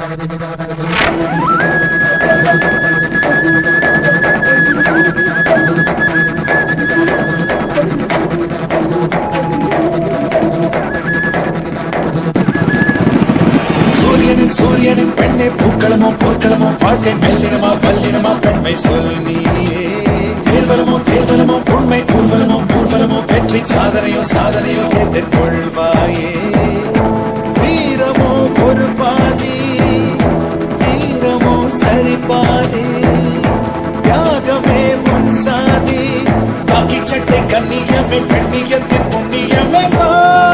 சூரியனின் சூரியனின் பெண்ணே பூக்களமோ போர்க்களமோ வாழ்க்கை மெல்லினமா வல்லினமா பெண்மை சொல் நீயே தேர்வலமோ தேர்வலமோ உண்மை ஊர்வலமோ ஊர்வலமோ வெற்றி சாதனையோ சாதனையோ எதிர்கொள்வாயே வீரமோ ஒரு பாதி வீரமோ சரி பாதி தியாகமே உன் சாதி காக்கி சட்டை கண்ணியமே பெண்ணியத்தின் புண்ணியமே வா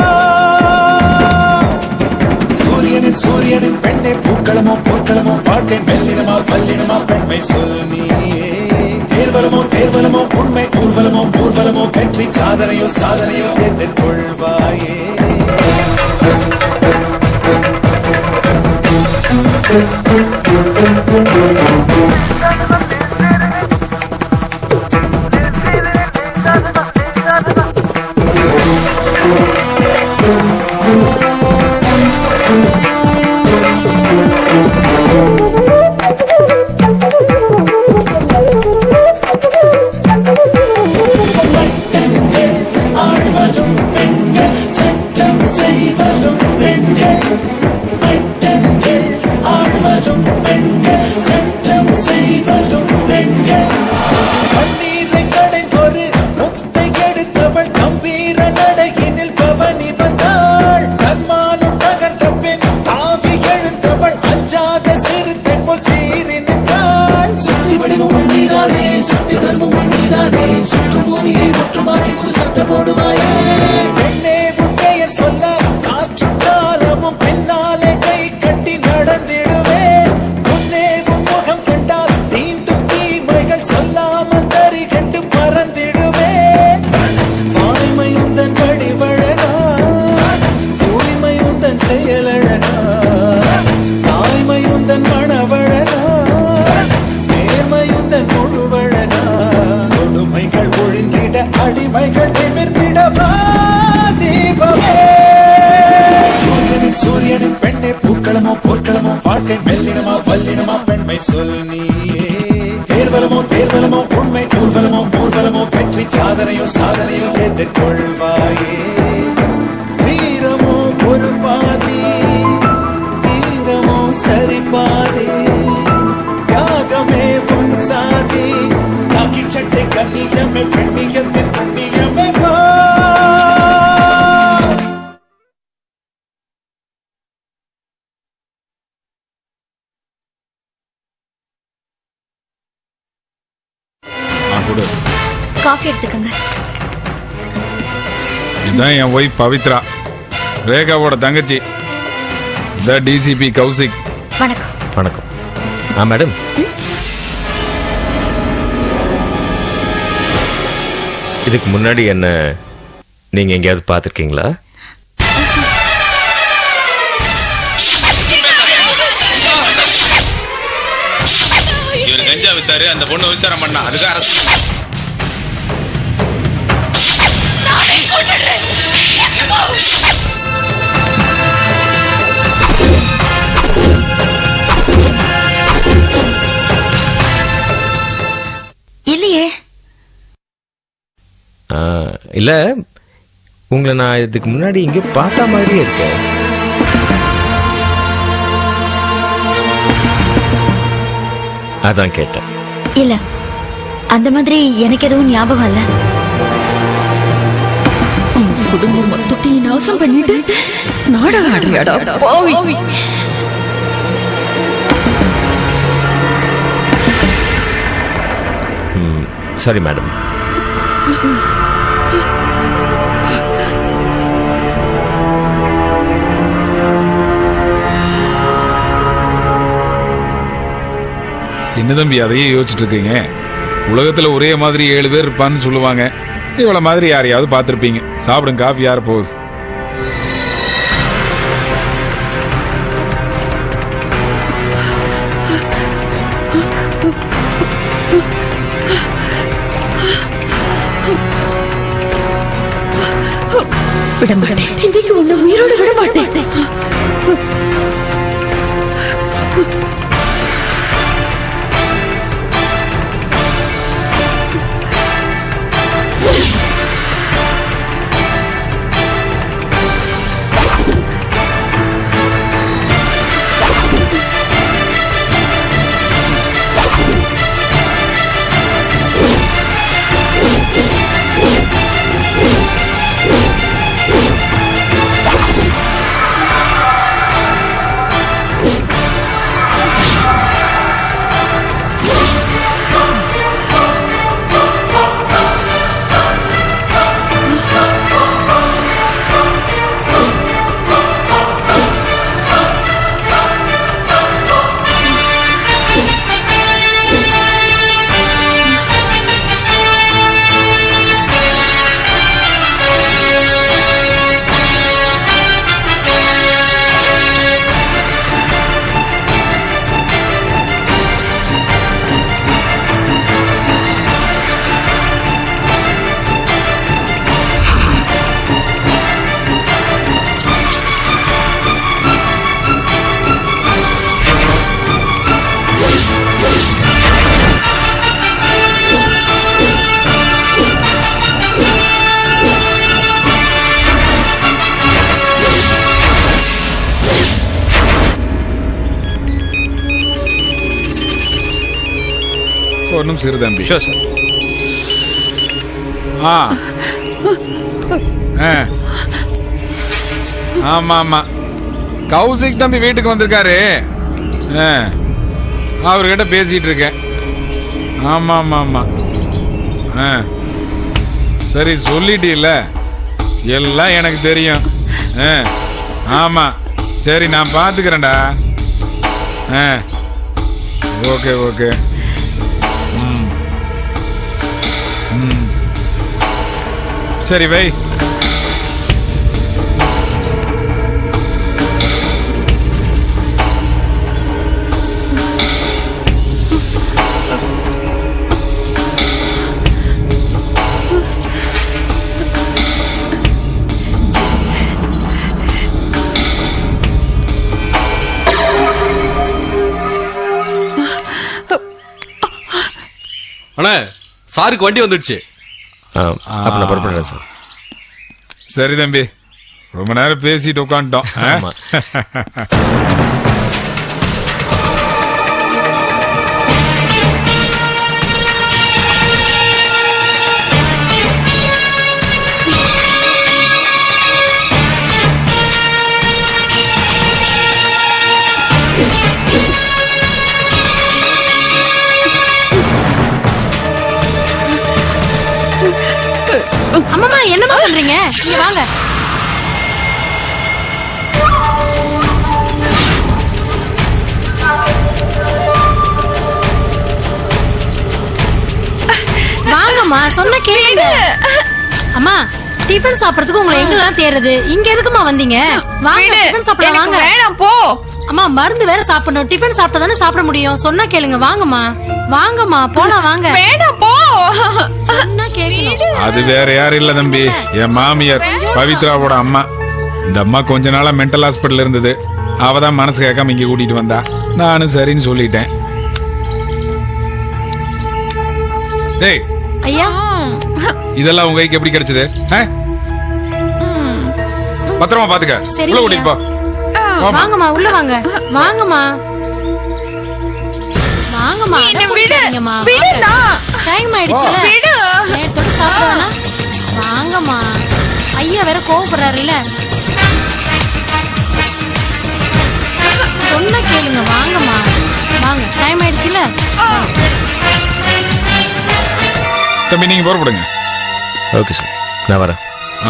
சூரியனின் சூரியனின் பெண்ணே பூக்களமோ போர்க்களமோ வாழ்க்கை மெல்லினமா வல்லினமா பெண்மை சொல் நீயே தேர்வலமோ தேர்வலமோ உண்மை ஊர்வலமோ ஊர்வலமோ வெற்றி சாதனையோ சாதனையோ எதிர்கொள்வாயே ஆழ்வதும் பெண்கள் சட்டம் செய்வதும் பெண்கள் பட்டங்கள் ஆழ்வதும் பெண்கள் சட்டம் செய்வதும் பெண்கள் கண்ணீரை கடைந்தொரு முத்தை எடுத்தவள் கம்பீர நடையினில் பவனி வந்தாள் தன்மானம் தகர்த்த பின் தாவி எழுந்தவள் அஞ்சாத சிறுத்தை போல் சீறி நின்றாள் சக்தி வடிவம் உண்மைதானே சக்தி தர்மம் உண்மைதானே சுற்றும் பூமியை முற்றுமாக்கி ஒரு சட்டம் போடுவாயே பெண்ணே உன் பெயர் சொல்ல காற்றும் காலமும் பெண்ணாலே கை கட்டி நடந்திடுவேன் முன்னே உன் முகம் கண்டால் தீண்டும் தீமைகள் சொல்லாமல் தறி கண்டு பறந்திடுவேன் வாய்மை உந்தன் வடிவழகா தூய்மை உந்தன் செயலழகா தாய்மை உந்தன் மணவழகா நேர்மை உந்தன் முழுவழகா கொடுமைகள் ஒழிந்திட அடிமைகள் நிமிர்ந்திட வா தீபமே சூரியனின் சூரியனின் பெண்ணே பூக்களமோ போர்க்களமோ வாழ்க்கை மெல்லினமா வல்லினமா பெண்மை சொல் நீயே தேர்வலமோ தேர்வலமோ உண்மை ஊர்வலமோ ஊர்வலமோ வெற்றி சாதனையோ சாதனையோ எதிர்கொள்வாயே வீரமோ ஒரு பாதி வீரமோ சரி பாதி தியாகமே உன் சாதி காக்கி சட்டை கண்ணியமே பெண்ணியத்தின் புண்ணியமே வா ஆ, கொடு காஃபி எடுத்துக்கோங்க இதுதான் என் ஒய்ஃப் பவித்ரா ரேகாவோட தங்கச்சி இந்த டிசிபி கௌசிக் வணக்கம் வணக்கம் ஆ மேடம் இதுக்கு முன்னாடி என்ன நீங்க எங்கேயாவது பார்த்துருக்கீங்களா இவர் கஞ்சா வித்தாரு அந்த பொண்ணு விசாரம் பண்ணா அதுக்கு அரசு இல்லையே ஆ, இல்ல உங்களை நான் இதுக்கு முன்னாடி இங்கே பார்த்த மாதிரியே இருக்கேன் அதான் கேட்டேன் இல்ல அந்த மாதிரி எனக்கு எதுவும் ஞாபகம் இல்ல குடும்பம் மொத்தத்தையும் நாசம் பண்ணிட்டு நாடகம் ஆடுறியாடா பாவி சாரி மேடம் என்ன தம்பி அதையே யோசிச்சுட்டு இருக்கீங்க உலகத்துல ஒரே மாதிரி ஏழு பேர் இருப்பான்னு சொல்லுவாங்க இவ்வளவு மாதிரி யாரையாவது பார்த்திருப்பீங்க சாப்பிடுங்க காஃபி யார போகுது விட மாட்டேன் இன்னைக்கு உன்னை உயிரோட விட மாட்டேன் ஒரு நிமிஷம் இரு தம்பி ஷோர் சார் ஆ ஆ. ஆமா ஆமா கௌசிக் தம்பி வீட்டுக்கு வந்திருக்காரு ஆ. அவர்கிட்ட பேசிட்டு இருக்கேன் ஆமா ஆமா ஆமா ஆ. சரி சொல்லிட்டீல்ல எல்லாம் எனக்கு தெரியும் ஆ. ஆமா சரி நான் பாத்துக்கிறேன்டா ஆ ஓகே ஓகே ம் ம் சரி வை அண்ணா சாருக்கு வண்டி வந்துடுச்சு அப்ப நான் புறப்படுறேன் சார் சரி தம்பி ரொம்ப நேரம் பேசிட்டு உட்காந்துட்டோம் ஆமா. அம்மாமா என்னமா பண்றீங்க இங்க வாங்க வாங்கம்மா சொன்ன கேளுங்க அம்மா டிஃபன் சாப்பிடறதுக்கு உங்களை எங்கெல்லாம் தேடுறது இங்க எதுக்குமா வந்தீங்க வாங்க டிஃபன் சாப்பிடலாம் வாங்க வேணாம் போ அம்மா மருந்து வேற சாப்பிடணும் டிஃபன் சாப்பிட்டா தானே சாப்பிட முடியும் சொன்னா கேளுங்க வாங்கம்மா வாங்கம்மா போலாம் வாங்க வேணாம் போ சொன்னா கேட்கணும் அது வேற யாரும் இல்ல தம்பி என் மாமியார் பவித்ராவோட அம்மா இந்த அம்மா கொஞ்ச நாளா மென்டல் ஹாஸ்பிட்டல் இருந்தது அவ தான் மனசு கேட்காம இங்க கூட்டிட்டு வந்தா நானும் சரின்னு சொல்லிட்டேன் டேய் ஐயா இதெல்லாம் உங்க கைக்கு எப்படி கிடைச்சது ஆ? பத்திரமா பாத்துக்க சரிங்க. உள்ள கூட்டிட்டு போ போம்மா. வாங்கம்மா உள்ள வாங்க வாங்கம்மா வாங்கம்மா என்ன அடம் விடு பிடிக்காதீங்கம்மா. விடுடா வாங்க. டைம் ஆயிடுச்சுல விடு நேரத்தோட சாப்பிட வேணாம் வாங்கம்மா ஐயா வேற கோவப்படுறாருல்ல சொன்ன கேளுங்க வாங்கம்மா வாங்க டைம் ஆயிடுச்சுல தம்பி நீங்க புறப்படுங்க ஓகே சார் நான் வரேன் ஆ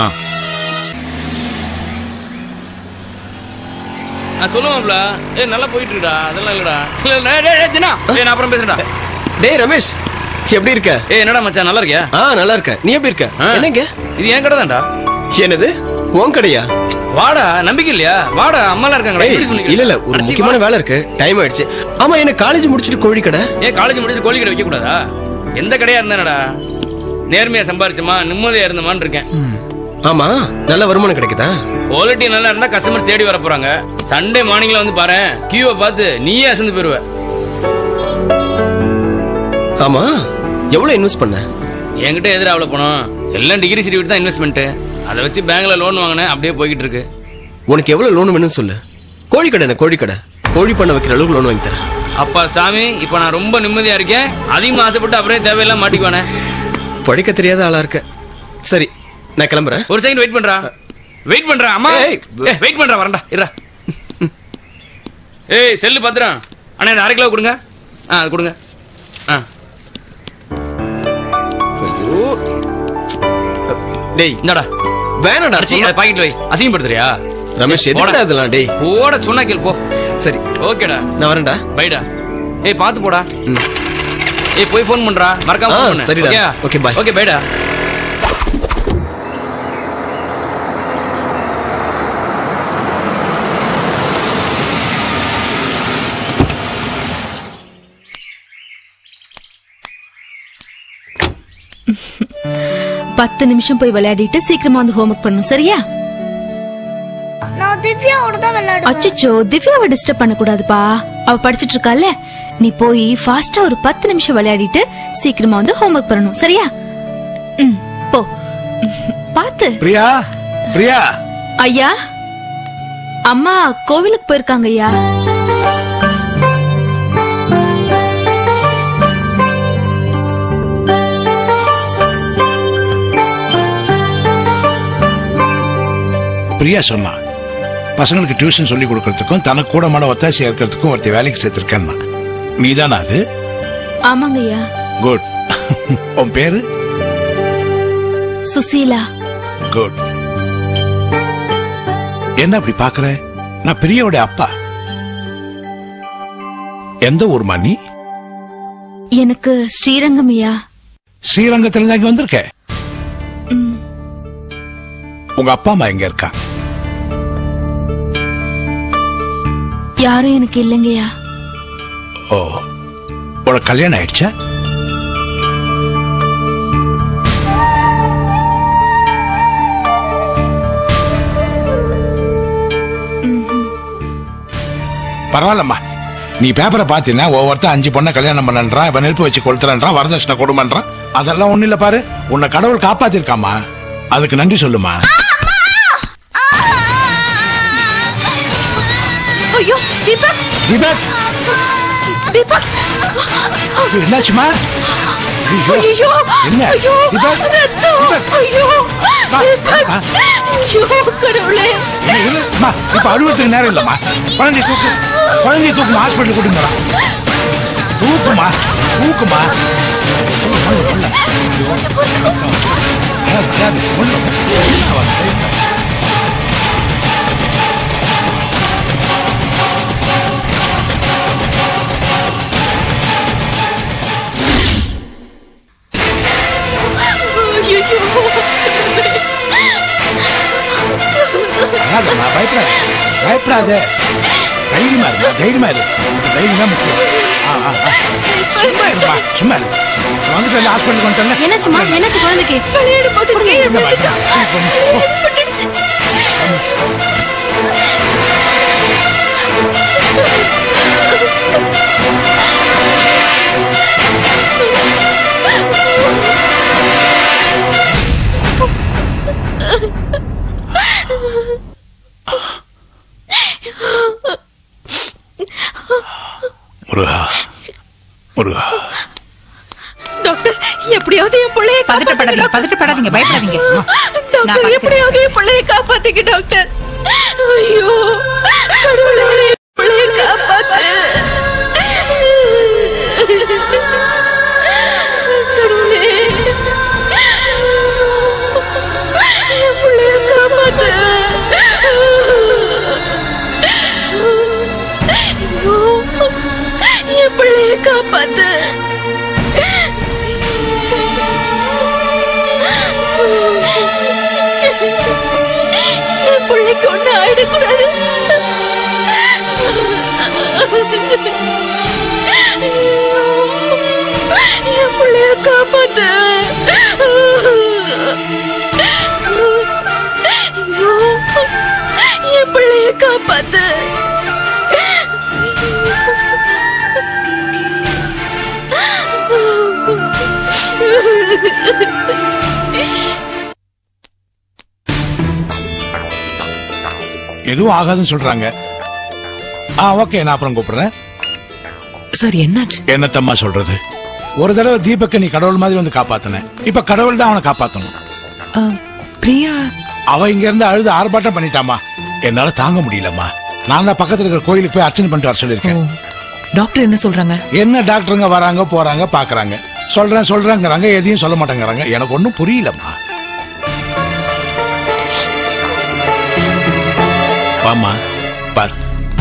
சொல்லுவாப்ல ஏ நல்லா போயிட்டு இருக்கா அதெல்லாம் இல்லடா இல்ல இல்ல, டேய், டேய், தினா ஏய் நான் அப்புறம் பேசுறேன்டா டேய் ரமேஷ் எப்படி இருக்க ஏய் என்னடா மச்சான் நல்லா இருக்கியா ஆ நல்லா இருக்க நீ எப்படி இருக்க ஆ. என்னங்க இது என் கடை தான்டா என்னது உன் கடையா வாடா நம்பிக்கை இல்லையா வாடா அம்மாலாம் இருக்காங்கடா ஏய், எப்படி சொல்லிக்கிறீங்க? இல்ல இல்ல ஒரு அடிச்சி முக்கியமான வா. வேலை இருக்கு டைம் ஆயிடுச்சு ஆமா என்ன காலேஜ் முடிச்சிட்டு கோழி கடை ஏன் காலேஜ் முடிச்சு கோழி கடை வைக்க கூடாதா எந்த கடையா இருந்தானடா நேர்மையா சம்பாரிச்சமா நிம்மதியா இருந்தமான்னு இருக்கேன் ஆமா நல்ல வருமானம் கிடைக்குதா குவாலிட்டி நல்லா இருந்தா கஸ்டமர் தேடி வர போறாங்க சண்டே மார்னிங்ல வந்து பாரு கியூவை பார்த்து நீயே அசந்து போயிருவ ஆமா எவ்வளவு இன்வெஸ்ட் பண்ண என்கிட்ட எதிர அவ்வளவு பணம் எல்லாம் டிகிரி சர்டிஃபிகேட் தான் இன்வெஸ்ட்மெண்ட் அதை வச்சு பேங்க்ல லோன் வாங்கினேன் அப்படியே போய்கிட்டு இருக்கு உனக்கு எவ்வளவு லோன் வேணும்னு சொல்லு கோழி கடை என்ன கோழி கடை கோழி பண்ண வைக்கிற அளவுக்கு லோன் வாங்கி தரேன் அப்பா சாமி இப்ப நான் ரொம்ப நிம்மதியா இருக்கேன் அதிகமா ஆசைப்பட்டு அப்படியே தேவையெல்லாம் மாட்டிக்குவானே படிக்க தெரியாத ஆளா இருக்க சரி நான் கிளம்புறேன் ஒரு செகண்ட் வெயிட் பண்றா வெயிட் பண்றா அம்மா ஏய். ஏய் வெயிட் பண்றா வரண்டா இருடா ஏய் செல்லு பத்திரம் அண்ணா இந்த அரை கிலோ கொடுங்க ஆ அது கொடுங்க ஆ ஐயோ டேய் இந்தாடா வேணாடா அடிச்சு சொன்னா- அதை பாக்கெட்ல வை அசிங்கப்படுத்துறியா ரமேஷ் போடா. எதுக்குடா இதெல்லாம் டேய் போட சொன்னா கேள் போ சரி ஓகேடா நான் வரேன்டா பைடா ஏய் பாத்து போடா ம். ஏய் போய் ஃபோன் பண்றா மறக்காம ஆ, ஃபோன் பண்ணு சரிடா. ஓகேயா? Okay, bye. ஓகே பைடா பத்து நிமிஷம் போய் விளையாடிட்டு சீக்கிரமா வந்து ஹோம்ஒர்க் பண்ணணும் சரியா நான் திவ்யாவோட தான் விளையாடுவேன் அச்சச்சோ திவ்யாவை டிஸ்டர்ப் பண்ண கூடாதுப்பா அவ படிச்சிட்டு இருக்கால நீ போய் ஃபாஸ்டா ஒரு பத்து நிமிஷம் விளையாடிட்டு சீக்கிரமா வந்து ஹோம்ஒர்க் பண்ணணும் சரியா ம் போ பாத்து பிரியா பிரியா ஐயா அம்மா கோவிலுக்கு போயிருக்காங்க ஐயா பிரியா சொன்னான் பசங்களுக்கு டியூஷன் சொல்லி கொடுக்கறதுக்கும் தனக்கு கூட மாட ஒத்தாசியா இருக்கிறதுக்கும் ஒருத்தி வேலைக்கு சேர்த்திருக்கேன்னா நீதானா அது ஆமாங்க ஐயா குட் உன் பேரு சுசீலா குட் என்ன அப்படி பாக்குற நான் பிரியாவோட அப்பா எந்த ஊர் நீ எனக்கு ஸ்ரீரங்கம் ஐயா ஸ்ரீரங்கத்துல இருந்து இங்க வந்திருக்க உங்க அப்பா அம்மா எங்க இருக்கா யாரும் எனக்கு இல்லைங்கய்யா ஓ உனக்கு கல்யாணம் ஆயிடுச்சா பரவாயில்லம்மா நீ பேப்பரை பார்த்தீங்கன்னா ஒவ்வொருத்தன் அஞ்சு பொண்ணை கல்யாணம் பண்ணன்றான் இவன் நெருப்பு வச்சு கொளுத்துறான் வரதட்சணை கொடுமன்றான் அதெல்லாம் ஒண்ணும் இல்ல பாரு உன்னை கடவுள் காப்பாத்திருக்காமா அதுக்கு நன்றி சொல்லுமா ஐயோ தீபக் தீபக் தீபக் என்னாச்சுமா ஐயோ, ஐயோ என்ன ஐயோ தீபக் ரத்தம். ஐயோ வா, தீபக். வா. ஐயோ கடவுளே இல்ல, இல்ல, அம்மா, இப்ப அழுவத்துக்கு நேரம் இல்லம்மா குழந்தை தூக்கு குழந்தைய தூக்குமா ஹாஸ்பிட்டல் கூட்டிட்டு போலாம் தூக்குமா தூக்குமா அழாதம்மா, பயப்படாத பயப்படாத தைரியமா இருமா தைரியமா இரு தைரியம் தான் முக்கியம் ஆ, ஆ, ஆ. சும்மா இருமா சும்மா இரு நான் வந்துட்டு ஹாஸ்பிட்டலுக்கு வந்துட்டேன் என்னாச்சுமா என்னாச்சு குழந்தைக்கு விளையாடும் போது கீழே விழுந்துட்டான். விட்டுடுச்சு. முருகா முருகா டாக்டர் எப்படியாவது என் பிள்ளைய பதட்டப்படாதீங்க பதட்டப்படாதீங்க பயப்படாதீங்க டாக்டர் எப்படியாவது என் பிள்ளைய காப்பாத்திக்க டாக்டர் ஐயோ கடவுளே என் பிள்ளைய காப்பாத்து கடவுளே என் பிள்ளைய காப்பாத்து ஐயோ என் பிள்ளைய காப்பாத்து என் பிள்ளைக்கு ஒண்ணு ஆயிடக்கூடாது என் பிள்ளைய காப்பாத்து ஐயோ, என் பிள்ளைய காப்பாத்து எதுவும் ஆகாதுன்னு சொல்றாங்க ஆ ஓகே நான் அப்புறம் கூப்பிடுறேன் சார் என்னாச்சு என்னத்தம்மா சொல்றது ஒரு தடவை தீபக்கை நீ கடவுள் மாதிரி வந்து காப்பாத்தின இப்ப கடவுள் தான் அவனை காப்பாத்தணும் ஆ, பிரியா அவ இங்க இருந்து அழுது ஆர்ப்பாட்டம் பண்ணிட்டாமா என்னால தாங்க முடியலம்மா நான் தான் பக்கத்துல இருக்கிற கோயிலுக்கு போய் அர்ச்சனை பண்ணிட்டு வர சொல்லியிருக்கேன் டாக்டர் என்ன சொல்றாங்க என்ன டாக்டருங்க வராங்க போறாங்க பாக்குறாங்க சொல்றேன் சொல்றேங்கிறாங்க எதையும் சொல்ல மாட்டேங்கிறாங்க எனக்கு ஒண்ணும் புரியலம்மா வாமா பார்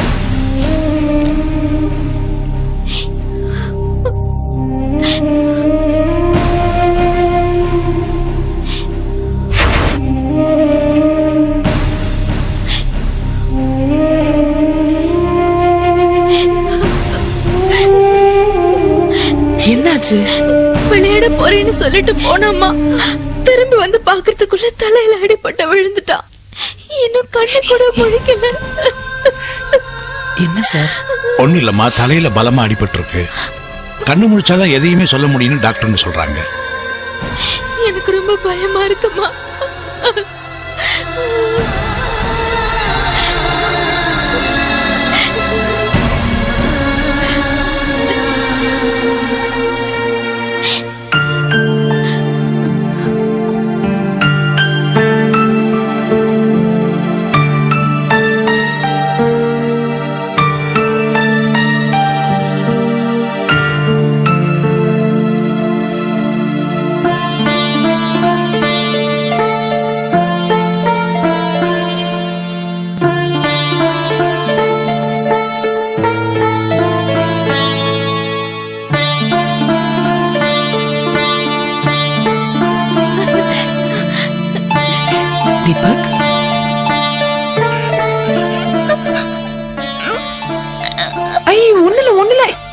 என்னாச்சு விளையாட போறேன்னு சொல்லிட்டு போனாமா திரும்பி வந்து பாக்குறதுக்குள்ள தலையில அடிபட்ட விழுந்துட்டான் இன்னும் கண்ணு கூட முழிக்கல என்ன சார் ஒண்ணும் இல்லம்மா தலையில பலமா அடிபட்டு இருக்கு கண்ணு முழிச்சாதான் எதையுமே சொல்ல முடியும்னு டாக்டருங்க சொல்றாங்க எனக்கு ரொம்ப பயமா இருக்குமா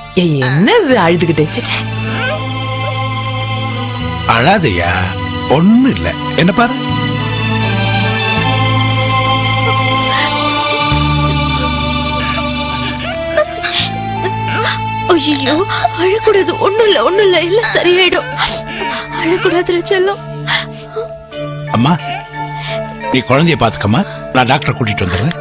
ஏய் என்ன இது அழுதுகிட்டு ச்சே, ச்சே. அழாதையா ஒண்ணும் இல்ல என்ன பாரு ஐயோ அழக்கூடாது ஒண்ணும் இல்ல ஒண்ணும் இல்ல எல்லாம் சரியாயிடும் அழக்கூடாது செல்லம் அம்மா நீ குழந்தைய பாத்துக்கம்மா நான் டாக்டரை கூட்டிட்டு வந்துடுறேன்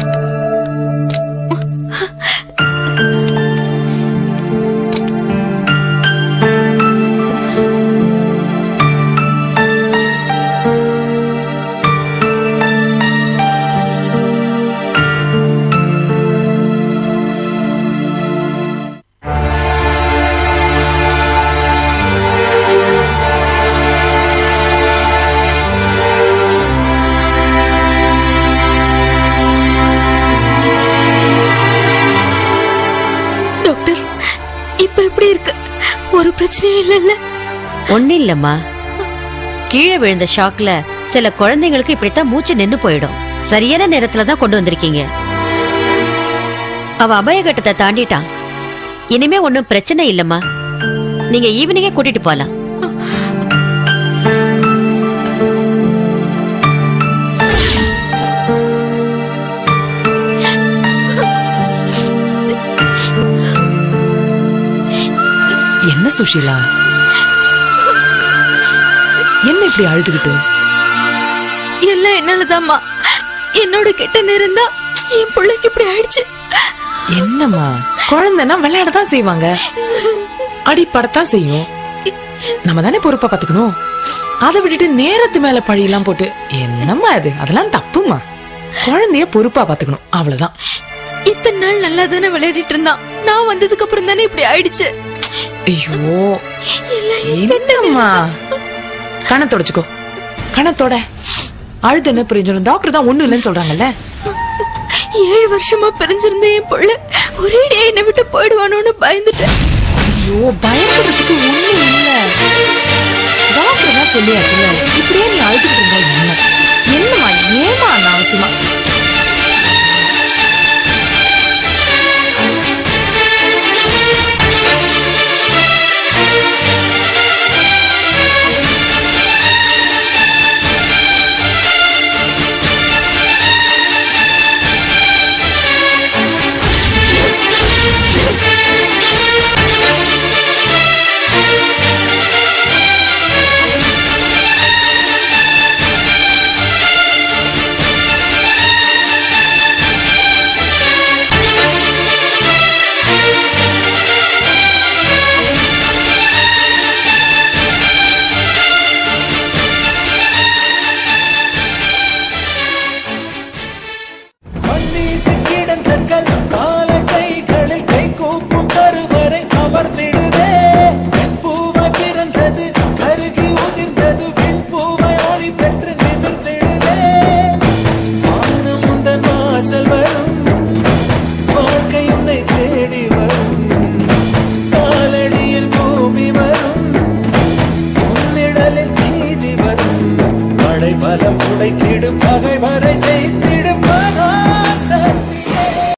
டாக்டர் இப்ப எப்படி இருக்கு ஒரு பிரச்சனையும் இல்லல்ல ஒண்ணு இல்லம்மா கீழே விழுந்த ஷாக்ல சில குழந்தைங்களுக்கு இப்படித்தான் மூச்சு நின்னு போயிடும் சரியான நேரத்துல தான் கொண்டு வந்திருக்கீங்க அவ அபாயகட்டத்தை தாண்டிட்டான் இனிமே ஒண்ணும் பிரச்சனை இல்லம்மா நீங்க ஈவினிங்கே கூட்டிட்டு போலாம் என்ன சுஷீலா என்ன இப்படி அழுதுகிட்டு எல்லாம் என்னாலதாம்மா என்னோட கெட்ட நேரம் தான் என் பிள்ளைக்கு இப்படி ஆயிடுச்சு என்னம்மா குழந்தைன்னா விளையாடதான் செய்வாங்க அடிப்படத்தான் செய்யும் நம்ம தானே பொறுப்பா பாத்துக்கணும் அதை விட்டுட்டு நேரத்து மேல பழியெல்லாம் போட்டு என்னம்மா இது அதெல்லாம் தப்புமா குழந்தைய பொறுப்பா பாத்துக்கணும் அவ்வளவுதான் இத்தனை நாள் நல்லா தானே விளையாடிட்டு இருந்தான் நான் வந்ததுக்கு அப்புறம் தானே இப்படி ஆயிடுச்சு ஐயோ என்னம்மா கண தொடச்சுக்கோ கணத்தோட அழுது என்ன பிரயோஜனம் டாக்டர் தான் ஒண்ணு இல்லைன்னு சொல்றாங்கல்ல ஏழு வருஷமா பிரிஞ்சிருந்த என் புள்ள ஒரேடியா என்னை விட்டு போயிடுவானோன்னு பயந்துட்டேன் ஐயோ பயப்படுறதுக்கு ஒண்ணு இல்ல டாக்டர் தான் சொல்லியாச்சுல இப்படியே நீ அழுதுட்டு இருந்தா என்ன என்னம்மா ஏமா அனாவசியமா